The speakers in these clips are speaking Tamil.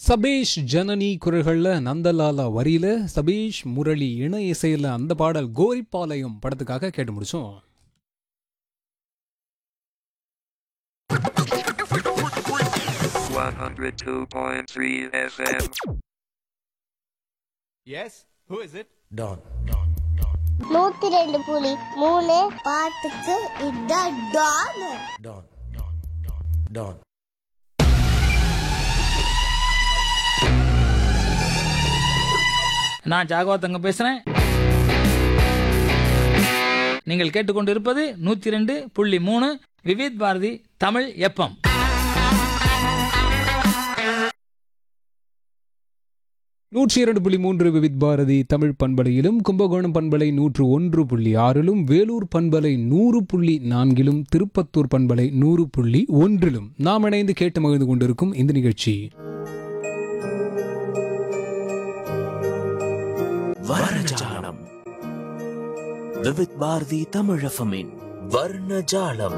சபேஷ் ஜனனி குரல்களில் நந்தலாலா வரியில சபேஷ் முரளி இணை இசையில் அந்த பாடல் கோரிப்பாளையம் படத்துக்காக கேட்டு முடிச்சோம் One hundred two point three FM. Yes? Who is it? Don. நூத்தி ரெண்டு புலி மூணு பாட்டுக்கு இதான் டான் Don. Don. நான் ஜாகவத்தங்க பேசுறேன் நீங்கள் கேட்டுக்கொண்டிருப்பது நூத்தி ரெண்டு புள்ளி மூணு விவித் பாரதி தமிழ் எப்பம் நூற்றி இரண்டு புள்ளி மூன்று விவித் பாரதி தமிழ் பண்பலையிலும் கும்பகோணம் பண்பலை நூற்று ஒன்று புள்ளி ஆறிலும் வேலூர் பண்பலை நூறு புள்ளி நான்கிலும் திருப்பத்தூர் பண்பலை நூறு புள்ளி ஒன்றிலும் நாம் இணைந்து கேட்டு மகிழ்ந்து கொண்டிருக்கும் இந்த நிகழ்ச்சி வர்ணஜாலம் விவித் பாரதி தமிழஃபமின் வர்ணஜாலம்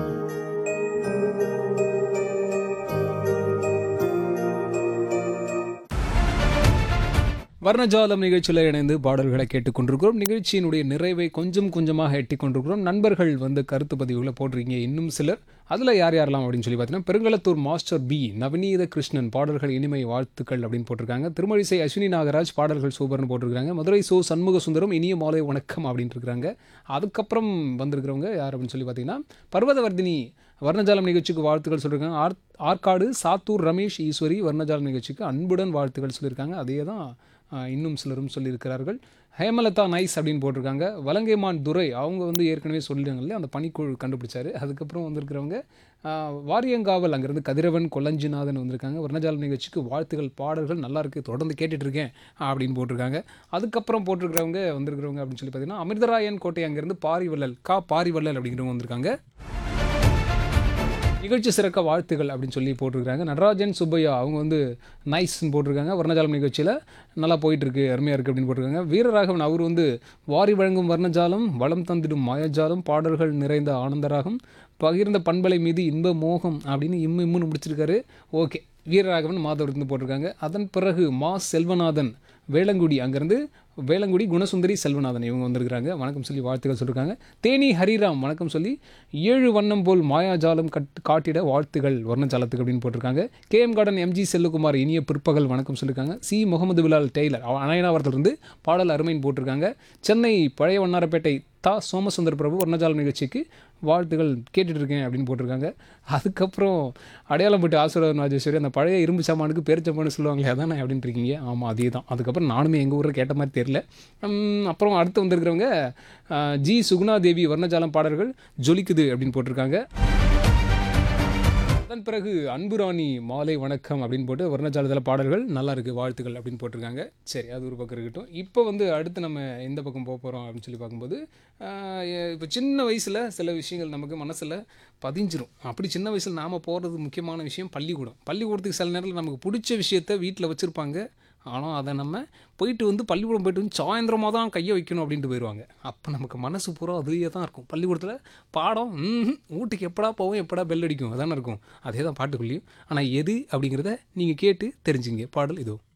வர்ணஜாலம் நிகழ்ச்சியில் இணைந்து பாடல்களை கேட்டுக்கொண்டிருக்கிறோம் நிகழ்ச்சியினுடைய நிறைவை கொஞ்சம் கொஞ்சமாக எட்டி கொண்டிருக்கிறோம் நண்பர்கள் வந்து கருத்து பதிவுகளை போட்டிருக்கீங்க இன்னும் சிலர் அதில் யார் யாரெல்லாம் அப்படின்னு சொல்லி பார்த்தீங்கன்னா பெருங்களத்தூர் மாஸ்டர் பி நவநீத கிருஷ்ணன் பாடல்கள் இனிமை வாழ்த்துக்கள் அப்படின்னு போட்டிருக்காங்க திருமழிசை அஸ்வினி நாகராஜ் பாடல்கள் சூப்பர்னு போட்டிருக்காங்க மதுரை சோ சண்முக சுந்தரம் இனிய மாலை வணக்கம் அப்படின்ட்டு இருக்காங்க அதுக்கப்புறம் வந்திருக்கிறவங்க யார் அப்படின்னு சொல்லி பார்த்தீங்கன்னா பர்வதவர்தினி வர்ணஜாலம் நிகழ்ச்சிக்கு வாழ்த்துக்கள் சொல்லியிருக்காங்க ஆர் ஆற்காடு சாத்தூர் ரமேஷ் ஈஸ்வரி வர்ணஜாலம் நிகழ்ச்சிக்கு அன்புடன் வாழ்த்துக்கள் சொல்லியிருக்காங்க அதே தான் ஆஹ், இன்னும் சிலரும் சொல்லியிருக்கிறார்கள் ஹேமலதா நைஸ் அப்படின்னு போட்டிருக்காங்க வலங்கைமான் துரை அவங்க வந்து ஏற்கனவே சொல்லிட்டாங்க இல்லையா அந்த பனிக்குழு கண்டுபிடிச்சாரு அதுக்கப்புறம் வந்திருக்கிறவங்க ஆஹ், வாரியங்காவல் அங்கேருந்து கதிரவன் கொல்லஞ்சிநாதன் வந்திருக்காங்க வர்ணஜாலம் நிகழ்ச்சிக்கு வாழ்த்துகள் பாடல்கள் நல்லா இருக்கு தொடர்ந்து கேட்டுட்டு இருக்கேன் அப்படின்னு போட்டிருக்காங்க அதுக்கப்புறம் போட்டிருக்கிறவங்க வந்திருக்கிறவங்க அப்படின்னு சொல்லி பார்த்தீங்கன்னா அமிர்தராயன் கோட்டை அங்கேருந்து பாரிவள்ளல் கா பாரிவள்ளல் அப்படிங்கிறவங்க வந்திருக்காங்க நிகழ்ச்சி சிறக்க வாழ்த்துகள் அப்படின்னு சொல்லி போட்டிருக்காங்க நடராஜன் சுப்பையா அவங்க வந்து நைஸ்ன்னு போட்டிருக்காங்க வர்ணஜாலம் நிகழ்ச்சியில் நல்லா போயிட்டு இருக்கு அருமையாக இருக்குது அப்படின்னு போட்டிருக்காங்க வீரராகவன் அவர் வந்து வாரி வழங்கும் வர்ணஜாலம் வளம் தந்திடும் மாயஜாலம் பாடல்கள் நிறைந்த ஆனந்தராகம் பகிர்ந்த பண்பலை மீது இன்ப மோகம் அப்படின்னு இம்மு இம்முன்னு முடிச்சிருக்காரு ஓகே வீரராகவன் மாதவர்ந்து போட்டிருக்காங்க அதன் பிறகு மா செல்வநாதன் வேளங்குடி அங்கேருந்து வேளங்குடி குணசுந்தரி செல்வநாதன் இவங்க வந்திருக்கிறாங்க வணக்கம் சொல்லி வாழ்த்துக்கள் சொல்லியிருக்காங்க தேனி ஹரிராம் வணக்கம் சொல்லி ஏழு வண்ணம் போல் மாயாஜாலம் கட் காட்டிட வாழ்த்துகள் வர்ணஜாலத்துக்கு அப்படின்னு போட்டிருக்காங்க கேஎம் கார்டன் எம்ஜி செல்லுக்குமார் இனிய பிற்பகல் வணக்கம் சொல்லியிருக்காங்க சி முகமது பிலால் டெய்லர் அவ- அணையனாவரத்திலிருந்து பாடல் அருமைன்னு போட்டிருக்காங்க சென்னை பழைய வண்ணாரப்பேட்டை தா சோமசுந்தர பிரபு வர்ணஜாலம் நிகழ்ச்சிக்கு வாழ்த்துகள் கேட்டுட்டு இருக்கேன் அப்படின்னு போட்டிருக்காங்க அதுக்கப்புறம் அடையாளம் போட்டு ஆசீர்வாதம் ராஜேஸ்வரி அந்த பழைய இரும்பு சாமானுக்கு பேரிச்சம்மான்னு சொல்லுவாங்களே அதானே அப்படின்ட்டு இருக்கீங்க ஆமாம் அதே தான் அதுக்கப்புறம் நானுமே எங்கள் ஊரில் கேட்ட மாதிரி தெரியல உம், அப்புறம் அடுத்து வந்திருக்கிறவங்க அஹ், ஜி சுகுணா தேவி வர்ணஜாலம் பாடல்கள் ஜொலிக்குது அப்படின்னு போட்டிருக்காங்க அதன் பிறகு அன்புராணி மாலை வணக்கம் அப்படின்னு போட்டு வர்ணஜாலத்தில் பாடல்கள் நல்லா இருக்கு வாழ்த்துக்கள் அப்படின்னு போட்டிருக்காங்க சரி அது ஒரு பக்கம் இருக்கட்டும் இப்போ வந்து அடுத்து நம்ம எந்த பக்கம் போக போகிறோம் அப்படின்னு சொல்லி பார்க்கும்போது இப்போ சின்ன வயசில் சில விஷயங்கள் நமக்கு மனசில் பதிஞ்சிரும் அப்படி சின்ன வயசில் நாம் போகிறது முக்கியமான விஷயம் பள்ளிக்கூடம் பள்ளிக்கூடத்துக்கு சில நேரத்தில் நமக்கு பிடிச்ச விஷயத்த வீட்டில் வச்சுருப்பாங்க ஆனால் அதை நம்ம போயிட்டு வந்து பள்ளிக்கூடம் போயிட்டு வந்து சாயந்தரமாக தான் கையை வைக்கணும் அப்படின்ட்டு போயிடுவாங்க அப்போ நமக்கு மனசு பூரா அதுலேயே தான் இருக்கும் பள்ளிக்கூடத்தில் பாடம் ம்ஹும், வீட்டுக்கு எப்படா போவோம் எப்படா பெல் அடிக்கும் அதானே இருக்கும் அதே தான் பாட்டுக்குள்ளேயும் ஆனால் எது அப்படிங்கிறத நீங்கள் கேட்டு தெரிஞ்சுங்க பாடல் இதோ